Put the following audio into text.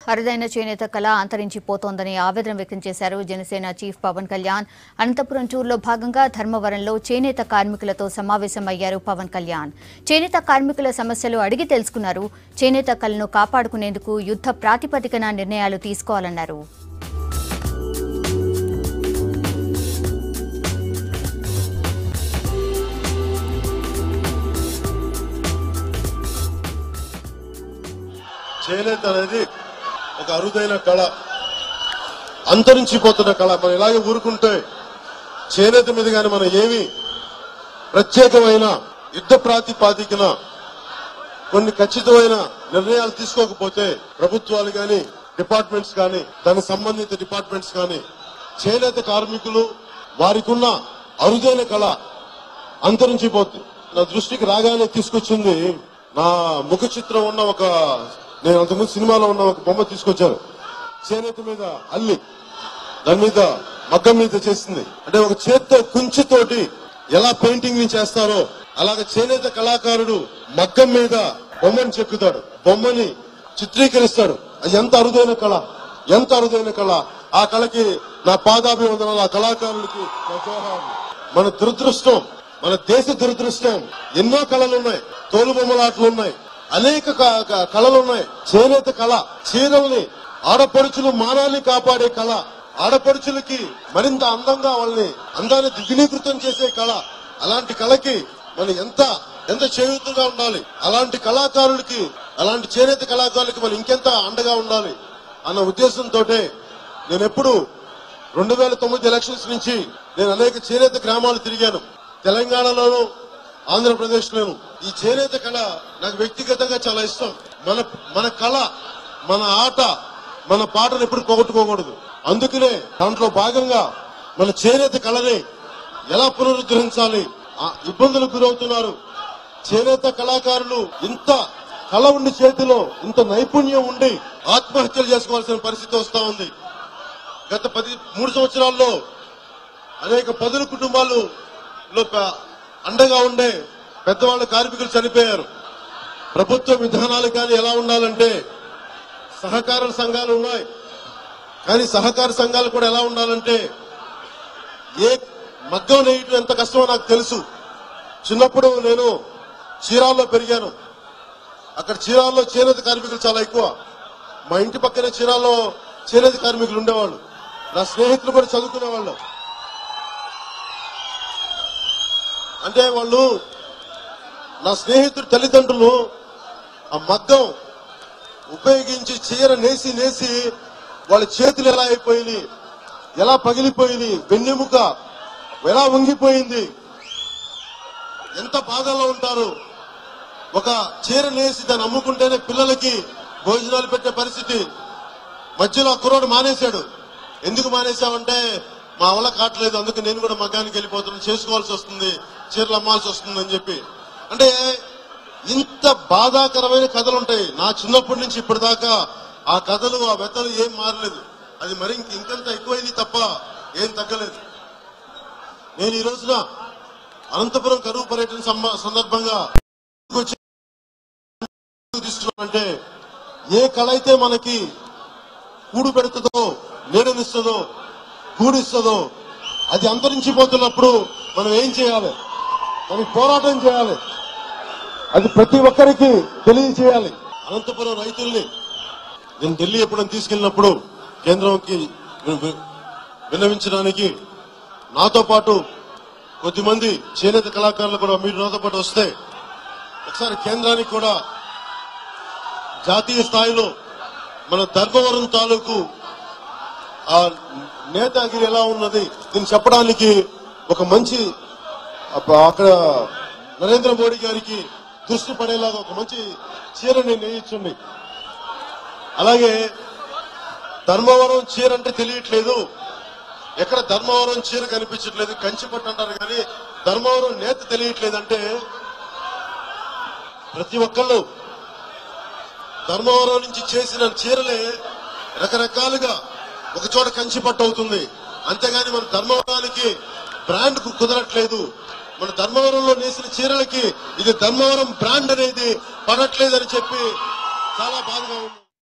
అరుదైన చేనేత కళ అంతరించిపోతోందని ఆవేదన వ్యక్తం చేశారు జనసేన చీఫ్ పవన్ కళ్యాణ్ అనంతపురం టూర్లో భాగంగా ధర్మవరంలో చేనేత కార్మికులతో సమావేశమయ్యారు పవన్ కళ్యాణ్ చేనేత కార్మికుల సమస్యలు అడిగి తెలుసుకున్నారు చేనేత కళను కాపాడుకునేందుకు యుద్ధ ప్రాతిపదికన నిర్ణయాలు తీసుకోవాలన్నారు చేనేత అనేది ఒక అరుదైన కళ అంతరించిపోతున్న కళ మనం ఇలాగే ఊరుకుంటే చేనేత మీద గాని మనం ఏమి ప్రత్యేకమైన యుద్ధ ప్రాతిపాదికన కొన్ని ఖచ్చితమైన నిర్ణయాలు తీసుకోకపోతే ప్రభుత్వాలు గాని డిపార్ట్మెంట్స్ గాని దానికి సంబంధిత డిపార్ట్మెంట్స్ గాని చేనేత కార్మికులు వారికున్న అరుదైన కళ అంతరించిపోతుంది నా దృష్టికి రాగానే తీసుకొచ్చింది నా ముఖ చిత్రం ఉన్న ఒక నేను అంతకుముందు సినిమాలో ఉన్న ఒక బొమ్మ తీసుకొచ్చాను చేనేత మీద అల్లి దాని మీద మగ్గం మీద చేసింది అంటే ఒక చేత్తో కుంచితోటి ఎలా పెయింటింగ్ ని చేస్తారో అలాగే చేనేత కళాకారుడు మగ్గం మీద బొమ్మని చెక్కుతాడు బొమ్మని చిత్రీకరిస్తాడు అది ఎంత అరుదైన కళ ఎంత అరుదైన కళ ఆ కళకి నా పాదాభివందనాలు ఆ కళాకారులకి నా జోహార్లు. మన దురదృష్టం మన దేశ దురదృష్టం ఎన్నో కళలు ఉన్నాయి తోలు బొమ్మలాటలు ఉన్నాయి అనేక క- క- కళలు ఉన్నాయి చేనేత కళ చీరల్ని ఆడపడుచులు మానాన్ని కాపాడే కళ ఆడపడుచులకి మరింత అందంగా వాళ్ళని అందాన్ని దిగునీకృతం చేసే కళ అలాంటి కళకి మనం ఎంత ఎంత చేయూతగా ఉండాలి అలాంటి కళాకారులకి అలాంటి చేనేత కళాకారులకి మనం ఇంకెంత అండగా ఉండాలి అన్న ఉద్దేశంతో నేను ఎప్పుడు రెండు వేల తొమ్మిది ఎలక్షన్స్ నుంచి నేను అనేక చేనేత గ్రామాలు తిరిగాను తెలంగాణలోను ఆంధ్రప్రదేశ్ లోను ఈ చేనేత కళ నాకు వ్యక్తిగతంగా చాలా ఇష్టం మన మన కళ మన ఆట మన పాటను ఎప్పుడు పోగొట్టుకోకూడదు అందుకనే దాంట్లో భాగంగా మన చేనేత కళని ఎలా పునరుద్ధరించాలి ఆ ఇబ్బందులకు గురవుతున్నారు చేనేత కళాకారులు ఇంత కళ ఉండి చేతిలో ఇంత నైపుణ్యం ఉండి ఆత్మహత్యలు చేసుకోవాల్సిన పరిస్థితి వస్తా ఉంది గత పది మూడు సంవత్సరాల్లో అనేక పదుల కుటుంబాలు లో ప- అండగా ఉండే పెద్దవాళ్ళ కార్మికులు చనిపోయారు ప్రభుత్వ విధానాలు కానీ ఎలా ఉండాలంటే సహకార సంఘాలు ఉన్నాయి కానీ సహకార సంఘాలు కూడా ఎలా ఉండాలంటే ఏ మగ్గం నేయటం ఎంత కష్టమో నాకు తెలుసు చిన్నప్పుడు నేను చీరాల్లో పెరిగాను అక్కడ చీరాల్లో చేనేత కార్మికులు చాలా ఎక్కువ మా ఇంటి పక్కనే చీరాల్లో చేనేత కార్మికులు ఉండేవాళ్ళు నా స్నేహితులు కూడా చదువుకునేవాళ్ళు అంటే వాళ్ళు నా స్నేహితుడి తల్లిదండ్రులు ఆ మగ్గం ఉపయోగించి చీర నేసి నేసి వాళ్ళ చేతులు ఎలా అయిపోయింది ఎలా పగిలిపోయింది వెన్నెముక ఎలా వంగిపోయింది ఎంత బాధలో ఉంటారు ఒక చీర నేసి దాన్ని అమ్ముకుంటేనే పిల్లలకి భోజనాలు పెట్టే పరిస్థితి మధ్యలో ఆ కుర్రోడు మానేశాడు ఎందుకు మానేశావంటే మా వల్ల కావట్లేదు అందుకే నేను కూడా మగ్గానికి వెళ్ళిపోతున్నాను చేసుకోవాల్సి వస్తుంది చీరలు అమ్మాల్సి వస్తుంది అని చెప్పి అంటే ఇంత బాధాకరమైన కథలు ఉంటాయి నా చిన్నప్పటి నుంచి ఇప్పటిదాకా ఆ కథలు ఆ వ్యతలు ఏం మారలేదు అది మరి ఇంక ఇంకంత ఎక్కువైంది తప్ప ఏం తగ్గలేదు నేను ఈ రోజున అనంతపురం కరువు పర్యటన సంబ- సందర్భంగా వచ్చి తీసుకున్నానంటే ఏ కళ అయితే మనకి కూడు పెడుతుందో నీడనిస్తుందో కూడిస్తుందో అది అంతరించిపోతున్నప్పుడు మనం ఏం చేయాలి మనం పోరాటం చేయాలి అది ప్రతి ఒక్కరికి తెలియచేయాలి అనంతపురం రైతుల్ని నేను ఢిల్లీ ఎప్పుడైనా తీసుకెళ్ళినప్పుడు కేంద్రంకి వి- విన్నవించడానికి నాతో పాటు కొద్దిమంది చేనేత కళాకారులు కూడా మీరు నాతో పాటు వస్తే ఒకసారి కేంద్రానికి కూడా జాతీయ స్థాయిలో మన ధర్మవరం తాలూకు ఆ నేతాగిరి ఎలా ఉన్నది దీన్ని చెప్పడానికి ఒక మంచి అప్ప- అక్కడ నరేంద్ర మోడీ గారికి దృష్టి పడేలాగా ఒక మంచి చీరని నేయించండి అలాగే ధర్మవరం చీర అంటే తెలియట్లేదు ఎక్కడ ధర్మవరం చీర కనిపించట్లేదు కంచిపట్టు అంటారు కానీ ధర్మవరం నేత తెలియట్లేదు అంటే ప్రతి ఒక్కళ్ళు ధర్మవరం నుంచి చేసిన చీరలే రకరకాలుగా ఒక చోట కంచి పట్టు అవుతుంది అంతేగాని మన ధర్మవరానికి బ్రాండ్ కు కుదరట్లేదు మన ధర్మవరంలో నేసిన చీరలకి ఇది ధర్మవరం బ్రాండ్ అనేది పడట్లేదని చెప్పి చాలా బాధగా ఉంది